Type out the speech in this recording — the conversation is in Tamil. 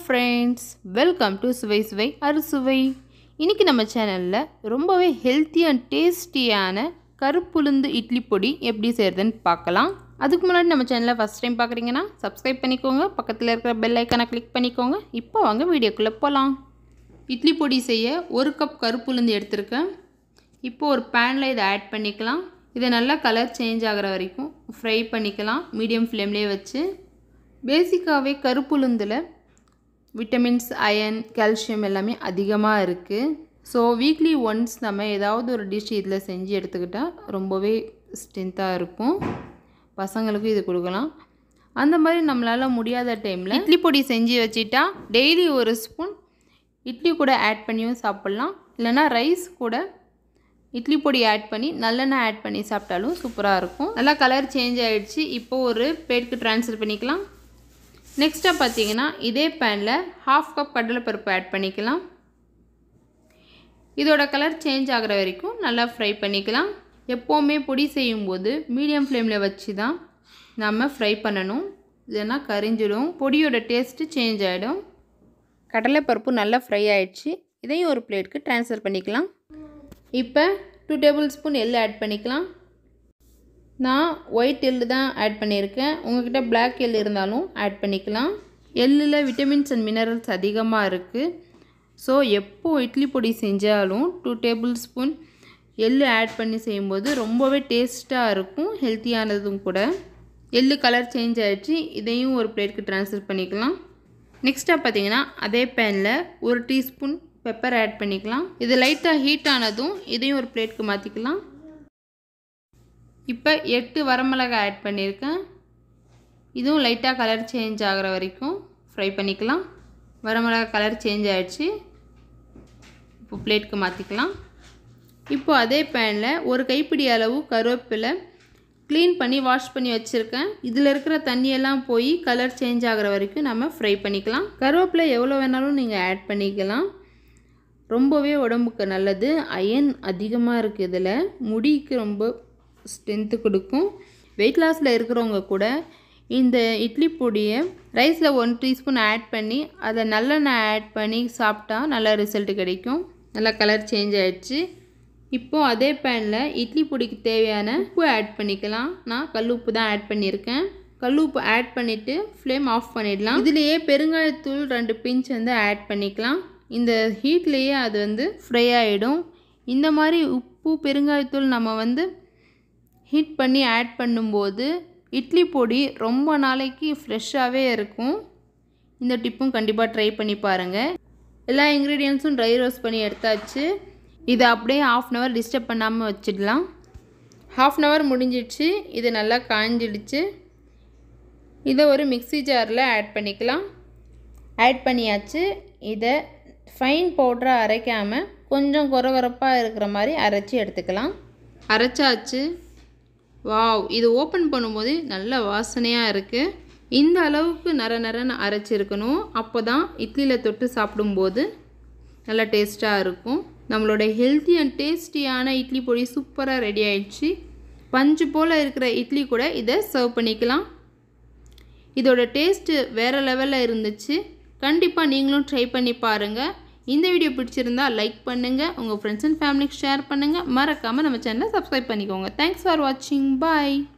ஃப்ரெண்ட்ஸ் வெல்கம் டு சுவை சுவை அறுசுவை இன்றைக்கி நம்ம சேனலில் ரொம்பவே ஹெல்த்தி அண்ட் டேஸ்டியான கருப்புளுந்து இட்லி பொடி எப்படி செய்கிறதுன்னு பார்க்கலாம் அதுக்கு முன்னாடி நம்ம சேனலை ஃபஸ்ட் டைம் பார்க்குறீங்கன்னா சப்ஸ்கிரைப் பண்ணிக்கோங்க பக்கத்தில் இருக்கிற பெல் ஐக்கானை கிளிக் பண்ணிக்கோங்க இப்போ வாங்க வீடியோக்குள்ளே போகலாம் இட்லி பொடி செய்ய ஒரு கப் கருப்புளுந்து எடுத்திருக்கேன் இப்போ ஒரு பேனில் இதை ஆட் பண்ணிக்கலாம் இதை நல்லா கலர் சேஞ்ச் ஆகிற வரைக்கும் ஃப்ரை பண்ணிக்கலாம் மீடியம் ஃப்ளேம்லேயே வச்சு பேசிக்காகவே கருப்புளுந்தில் விட்டமின்ஸ் அயன் கால்சியம் எல்லாமே அதிகமாக இருக்குது ஸோ வீக்லி ஒன்ஸ் நம்ம ஏதாவது ஒரு டிஷ் இதில் செஞ்சு எடுத்துக்கிட்டால் ரொம்பவே ஸ்ட்ரென்த்தாக இருக்கும் பசங்களுக்கும் இது கொடுக்கலாம் அந்த மாதிரி நம்மளால் முடியாத டைமில் இட்லி பொடி செஞ்சு வச்சிட்டா டெய்லி ஒரு ஸ்பூன் இட்லி கூட ஆட் பண்ணியும் சாப்பிட்லாம் இல்லைனா ரைஸ் கூட இட்லி பொடி ஆட் பண்ணி நல்லெண்ணெய் ஆட் பண்ணி சாப்பிட்டாலும் சூப்பராக இருக்கும் நல்லா கலர் சேஞ்ச் ஆகிடுச்சு இப்போது ஒரு பிளேட்க்கு ட்ரான்ஸ்ஃபர் பண்ணிக்கலாம் நெக்ஸ்ட்டாக பார்த்தீங்கன்னா இதே பேனில் ஹாஃப் கப் கடலைப்பருப்பு ஆட் பண்ணிக்கலாம் இதோட கலர் சேஞ்ச் ஆகிற வரைக்கும் நல்லா ஃப்ரை பண்ணிக்கலாம் எப்போவுமே பொடி செய்யும்போது மீடியம் ஃப்ளேமில் வச்சு தான் நம்ம ஃப்ரை பண்ணணும் இல்லைன்னா கரிஞ்சிடும் பொடியோட டேஸ்ட்டு சேஞ்ச் ஆகிடும் கடலைப்பருப்பு நல்லா ஃப்ரை ஆகிடுச்சு இதையும் ஒரு பிளேட்க்கு ட்ரான்ஸ்ஃபர் பண்ணிக்கலாம் இப்போ டூ டேபிள் ஸ்பூன் எள்ளு ஆட் பண்ணிக்கலாம் நான் ஒயிட் எள்ளு தான் ஆட் பண்ணியிருக்கேன் உங்கள்கிட்ட பிளாக் எள் இருந்தாலும் ஆட் பண்ணிக்கலாம் எள்ளில் விட்டமின்ஸ் அண்ட் மினரல்ஸ் அதிகமாக இருக்குது ஸோ எப்போ இட்லி பொடி செஞ்சாலும் டூ டேபிள் ஸ்பூன் எள்ளு ஆட் பண்ணி செய்யும்போது ரொம்பவே டேஸ்ட்டாக இருக்கும் ஹெல்த்தியானதும் கூட எள்ளு கலர் சேஞ்ச் ஆகிடுச்சு இதையும் ஒரு பிளேட்க்கு ட்ரான்ஸ்ஃபர் பண்ணிக்கலாம் நெக்ஸ்ட்டாக பார்த்தீங்கன்னா அதே பேனில் ஒரு டீஸ்பூன் பெப்பர் ஆட் பண்ணிக்கலாம் இது லைட்டாக ஹீட் ஆனதும் இதையும் ஒரு பிளேட்க்கு மாற்றிக்கலாம் இப்போ எட்டு வரமிளகாய் ஆட் பண்ணியிருக்கேன் இதுவும் லைட்டாக கலர் சேஞ்ச் ஆகிற வரைக்கும் ஃப்ரை பண்ணிக்கலாம் வரமிளகாய் கலர் சேஞ்ச் ஆகிடுச்சு இப்போ பிளேட்க்கு மாற்றிக்கலாம் இப்போ அதே பேனில் ஒரு கைப்பிடி அளவு கருவேப்பிலை க்ளீன் பண்ணி வாஷ் பண்ணி வச்சுருக்கேன் இதில் இருக்கிற தண்ணியெல்லாம் போய் கலர் சேஞ்ச் ஆகிற வரைக்கும் நம்ம ஃப்ரை பண்ணிக்கலாம் கருவேப்பிலை எவ்வளோ வேணாலும் நீங்கள் ஆட் பண்ணிக்கலாம் ரொம்பவே உடம்புக்கு நல்லது அயன் அதிகமாக இருக்குது இதில் முடிக்கு ரொம்ப ஸ்ட்ரென்த்து கொடுக்கும் வெயிட் லாஸில் இருக்கிறவங்க கூட இந்த இட்லி பொடியை ரைஸில் ஒன் டீஸ்பூன் ஆட் பண்ணி அதை நல்லெண்ணெய் ஆட் பண்ணி சாப்பிட்டா நல்ல ரிசல்ட் கிடைக்கும் நல்லா கலர் சேஞ்ச் ஆகிடுச்சு இப்போது அதே பேனில் இட்லி பொடிக்கு தேவையான உப்பு ஆட் பண்ணிக்கலாம் நான் கல் உப்பு தான் ஆட் பண்ணியிருக்கேன் கல் உப்பு ஆட் பண்ணிவிட்டு ஃப்ளேம் ஆஃப் பண்ணிடலாம் இதுலேயே பெருங்காயத்தூள் ரெண்டு பிஞ்ச் வந்து ஆட் பண்ணிக்கலாம் இந்த ஹீட்லேயே அது வந்து ஃப்ரை ஆகிடும் இந்த மாதிரி உப்பு பெருங்காயத்தூள் நம்ம வந்து ஹீட் பண்ணி ஆட் பண்ணும்போது இட்லி பொடி ரொம்ப நாளைக்கு ஃப்ரெஷ்ஷாகவே இருக்கும் இந்த டிப்பும் கண்டிப்பாக ட்ரை பண்ணி பாருங்கள் எல்லா இன்க்ரீடியன்ஸும் ட்ரை ரோஸ்ட் பண்ணி எடுத்தாச்சு இதை அப்படியே ஆஃப் அன் ஹவர் டிஸ்டர்ப் பண்ணாமல் வச்சிடலாம் ஹாஃப் அன் ஹவர் முடிஞ்சிடுச்சு இது நல்லா காஞ்சிடுச்சு இதை ஒரு மிக்சி ஜாரில் ஆட் பண்ணிக்கலாம் ஆட் பண்ணியாச்சு இதை ஃபைன் பவுடராக அரைக்காமல் கொஞ்சம் குறகுறப்பாக இருக்கிற மாதிரி அரைச்சி எடுத்துக்கலாம் அரைச்சாச்சு வாவ் இது ஓப்பன் பண்ணும்போது நல்ல வாசனையாக இருக்குது இந்த அளவுக்கு நர நரன்னு அரைச்சிருக்கணும் அப்போ தான் இட்லியில் தொட்டு சாப்பிடும்போது நல்லா டேஸ்ட்டாக இருக்கும் நம்மளோட ஹெல்த்தி அண்ட் டேஸ்டியான இட்லி பொடி சூப்பராக ரெடி ஆயிடுச்சு பஞ்சு போல் இருக்கிற இட்லி கூட இதை சர்வ் பண்ணிக்கலாம் இதோட டேஸ்ட்டு வேறு லெவலில் இருந்துச்சு கண்டிப்பாக நீங்களும் ட்ரை பண்ணி பாருங்கள் இந்த வீடியோ பிடிச்சிருந்தா லைக் பண்ணுங்கள் உங்கள் ஃப்ரெண்ட்ஸ் அண்ட் ஃபேமிலிக்கு ஷேர் பண்ணுங்கள் மறக்காமல் நம்ம சேனலை சப்ஸ்கிரைப் பண்ணிக்கோங்க தேங்க்ஸ் ஃபார் வாட்சிங் பாய்